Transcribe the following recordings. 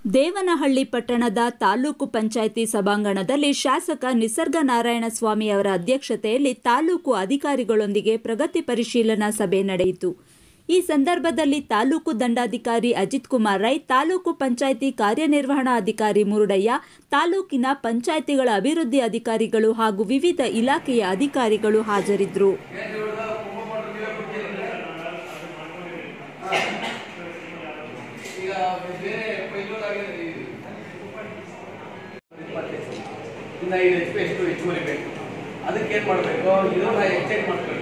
ದೇವನಹಳ್ಳಿ ಪಟ್ಟಣದ ತಾಲೂಕು ಪಂಚಾಯಿತಿ ಸಭಾಂಗಣದಲ್ಲಿ ಶಾಸಕ ನಿಸರ್ಗ ನಾರಾಯಣ ಸ್ವಾಮಿ ಅವರ ಅಧ್ಯಕ್ಷತೆಯಲ್ಲಿ ತಾಲೂಕು ಅಧಿಕಾರಿಗಳೊಂದಿಗೆ ಪ್ರಗತಿ ಪರಿಶೀಲನಾ ಸಭೆ ನಡೆಯಿತು ಈ ಸಂದರ್ಭದಲ್ಲಿ ತಾಲೂಕು ದಂಡಾಧಿಕಾರಿ ಅಜಿತ್ ಕುಮಾರ್ ರೈ ತಾಲೂಕು ಪಂಚಾಯಿತಿ ಕಾರ್ಯನಿರ್ವಹಣಾಧಿಕಾರಿ ಮುರುಡಯ್ಯ ತಾಲೂಕಿನ ಪಂಚಾಯಿತಿಗಳ ಅಭಿವೃದ್ಧಿ ಅಧಿಕಾರಿಗಳು ಹಾಗೂ ವಿವಿಧ ಇಲಾಖೆಯ ಅಧಿಕಾರಿಗಳು ಹಾಜರಿದ್ದರು ಈಗ ಬೇರೆ ಪೈಲೋಟಾಗಿ ಇನ್ನು ಐದು ಎಚ್ ಪಿ ಎಷ್ಟು ಹೆಚ್ಚುವರಿ ಬೇಕು ಅದಕ್ಕೆ ಏನು ಮಾಡಬೇಕು ಇದನ್ನ ಎಕ್ಸ್ಚೇಂಜ್ ಮಾಡ್ಕೊಳ್ಳಿ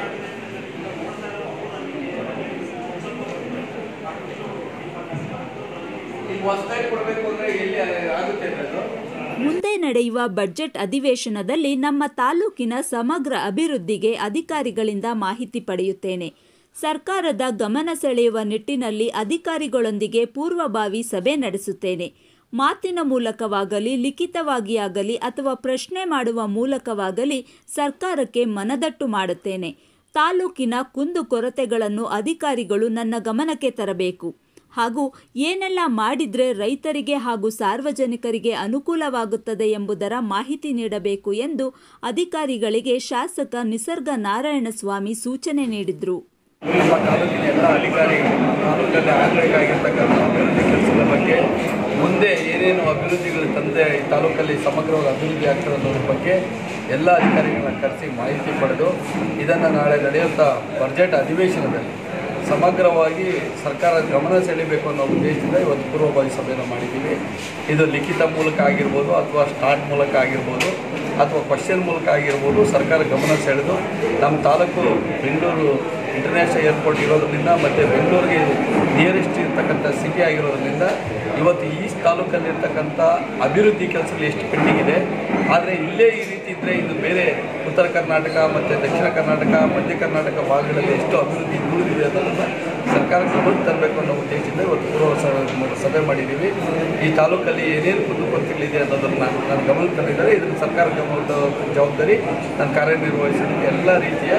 ಈಗ ಹೊಸದಾಗಿ ಕೊಡಬೇಕು ಅಂದರೆ ಎಲ್ಲಿ ಆಗುತ್ತೆ ಅದು ಮುಂದೆ ನಡೆಯುವ ಬಜೆಟ್ ಅಧಿವೇಶನದಲ್ಲಿ ನಮ್ಮ ತಾಲೂಕಿನ ಸಮಗ್ರ ಅಭಿವೃದ್ಧಿಗೆ ಅಧಿಕಾರಿಗಳಿಂದ ಮಾಹಿತಿ ಪಡೆಯುತ್ತೇನೆ ಸರ್ಕಾರದ ಗಮನ ಸೆಳೆಯುವ ನಿಟ್ಟಿನಲ್ಲಿ ಅಧಿಕಾರಿಗಳೊಂದಿಗೆ ಪೂರ್ವಭಾವಿ ಸಭೆ ನಡೆಸುತ್ತೇನೆ ಮಾತಿನ ಮೂಲಕವಾಗಲಿ ಲಿಖಿತವಾಗಿಯಾಗಲಿ ಅಥವಾ ಪ್ರಶ್ನೆ ಮಾಡುವ ಮೂಲಕವಾಗಲಿ ಸರ್ಕಾರಕ್ಕೆ ಮನದಟ್ಟು ಮಾಡುತ್ತೇನೆ ತಾಲೂಕಿನ ಕುಂದುಕೊರತೆಗಳನ್ನು ಅಧಿಕಾರಿಗಳು ನನ್ನ ಗಮನಕ್ಕೆ ತರಬೇಕು ಹಾಗೂ ಏನೆಲ್ಲ ಮಾಡಿದ್ರೆ ರೈತರಿಗೆ ಹಾಗೂ ಸಾರ್ವಜನಿಕರಿಗೆ ಅನುಕೂಲವಾಗುತ್ತದೆ ಎಂಬುದರ ಮಾಹಿತಿ ನೀಡಬೇಕು ಎಂದು ಅಧಿಕಾರಿಗಳಿಗೆ ಶಾಸಕ ನಿಸರ್ಗ ನಾರಾಯಣಸ್ವಾಮಿ ಸೂಚನೆ ನೀಡಿದರು ನಮ್ಮ ತಾಲೂಕಿನ ಎಲ್ಲ ಅಧಿಕಾರಿಗಳು ತಾಲೂಕಲ್ಲಿ ಆಗಬೇಕಾಗಿರ್ತಕ್ಕಂಥ ಅಭಿವೃದ್ಧಿ ಕೆಲಸದ ಬಗ್ಗೆ ಮುಂದೆ ಏನೇನು ಅಭಿವೃದ್ಧಿಗಳು ತಂದೆ ಈ ತಾಲೂಕಲ್ಲಿ ಸಮಗ್ರವಾಗಿ ಅಭಿವೃದ್ಧಿ ಆಗ್ತದೆ ಅನ್ನೋದ್ರ ಬಗ್ಗೆ ಎಲ್ಲ ಅಧಿಕಾರಿಗಳನ್ನ ಕರೆಸಿ ಮಾಹಿತಿ ಪಡೆದು ಇದನ್ನು ನಾಳೆ ನಡೆಯುವಂಥ ಬಜೆಟ್ ಅಧಿವೇಶನದಲ್ಲಿ ಸಮಗ್ರವಾಗಿ ಸರ್ಕಾರ ಗಮನ ಸೆಳೀಬೇಕು ಅನ್ನೋ ಉದ್ದೇಶದಿಂದ ಇವತ್ತು ಪೂರ್ವಭಾವಿ ಸಭೆಯನ್ನು ಮಾಡಿದ್ದೀವಿ ಇದು ಲಿಖಿತ ಮೂಲಕ ಆಗಿರ್ಬೋದು ಅಥವಾ ಸ್ಟಾರ್ಟ್ ಮೂಲಕ ಆಗಿರ್ಬೋದು ಅಥವಾ ಕ್ವಶನ್ ಮೂಲಕ ಆಗಿರ್ಬೋದು ಸರ್ಕಾರ ಗಮನ ಸೆಳೆದು ನಮ್ಮ ತಾಲೂಕು ಬೆಂಗಳೂರು ಇಂಟರ್ನ್ಯಾಷನಲ್ ಏರ್ಪೋರ್ಟ್ ಇರೋದ್ರಿಂದ ಮತ್ತು ಬೆಂಗಳೂರಿಗೆ ನಿಯರೆಸ್ಟ್ ಇರ್ತಕ್ಕಂಥ ಸಿಟಿ ಆಗಿರೋದ್ರಿಂದ ಇವತ್ತು ಈ ತಾಲೂಕಲ್ಲಿರ್ತಕ್ಕಂಥ ಅಭಿವೃದ್ಧಿ ಕೆಲಸಗಳು ಎಷ್ಟು ಪೆಂಡಿಂಗ್ ಇದೆ ಆದರೆ ಇಲ್ಲೇ ಈ ರೀತಿ ಇದ್ದರೆ ಇದು ಬೇರೆ ಉತ್ತರ ಕರ್ನಾಟಕ ಮತ್ತು ದಕ್ಷಿಣ ಕರ್ನಾಟಕ ಮಧ್ಯ ಕರ್ನಾಟಕ ಭಾಗಗಳಲ್ಲಿ ಎಷ್ಟು ಅಭಿವೃದ್ಧಿ ಉಳಿದಿದೆ ಅನ್ನೋದನ್ನು ಸರ್ಕಾರ ಗಮನಕ್ಕೆ ತರಬೇಕು ಅನ್ನೋ ಉದ್ದೇಶದಿಂದ ಇವತ್ತು ಪೂರ್ವ ಸ- ಸಭೆ ಮಾಡಿದ್ದೀವಿ ಈ ತಾಲೂಕಲ್ಲಿ ಏನೇನು ಕುಂದುಕೊರತೆಗಳಿದೆ ಅನ್ನೋದನ್ನು ನಾನು ಗಮನಕ್ಕೆ ತಂದಿದ್ದಾರೆ ಇದನ್ನು ಸರ್ಕಾರ ಗಮನದ ಜವಾಬ್ದಾರಿ ನಾನು ಕಾರ್ಯನಿರ್ವಹಿಸಲಿಕ್ಕೆ ಎಲ್ಲ ರೀತಿಯ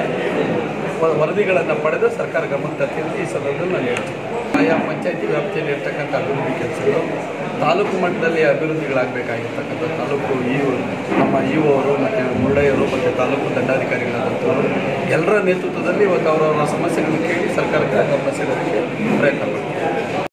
ವ- ವರದಿಗಳನ್ನು ಪಡೆದು ಸರ್ಕಾರ ಗಮನ ತರ್ತೀನಿ ಅಂತ ಈ ಸಂದರ್ಭದಲ್ಲಿ ನಾನು ಹೇಳ್ತೀನಿ ಆಯಾ ಪಂಚಾಯತಿ ವ್ಯಾಪ್ತಿಯಲ್ಲಿ ಇರ್ತಕ್ಕಂಥ ಅಭಿವೃದ್ಧಿ ಕೆಲಸಗಳು ತಾಲೂಕು ಮಟ್ಟದಲ್ಲಿ ಅಭಿವೃದ್ಧಿಗಳಾಗಬೇಕಾಗಿರ್ತಕ್ಕಂಥ ತಾಲೂಕು ಇ ನಮ್ಮ ಇ ಅವರು ಮತ್ತು ಮುರುಡಯ್ಯವರು ಮತ್ತು ತಾಲೂಕು ದಂಡಾಧಿಕಾರಿಗಳಾದಂಥವರು ಎಲ್ಲರ ನೇತೃತ್ವದಲ್ಲಿ ಇವತ್ತು ಅವರವರ ಸಮಸ್ಯೆಗಳನ್ನು ಕೇಳಿ ಸರ್ಕಾರಕ್ಕೆ ಗಮನ ಸೆಳೆಯೋದಕ್ಕೆ ಪ್ರಯತ್ನ ಮಾಡ್ತೀವಿ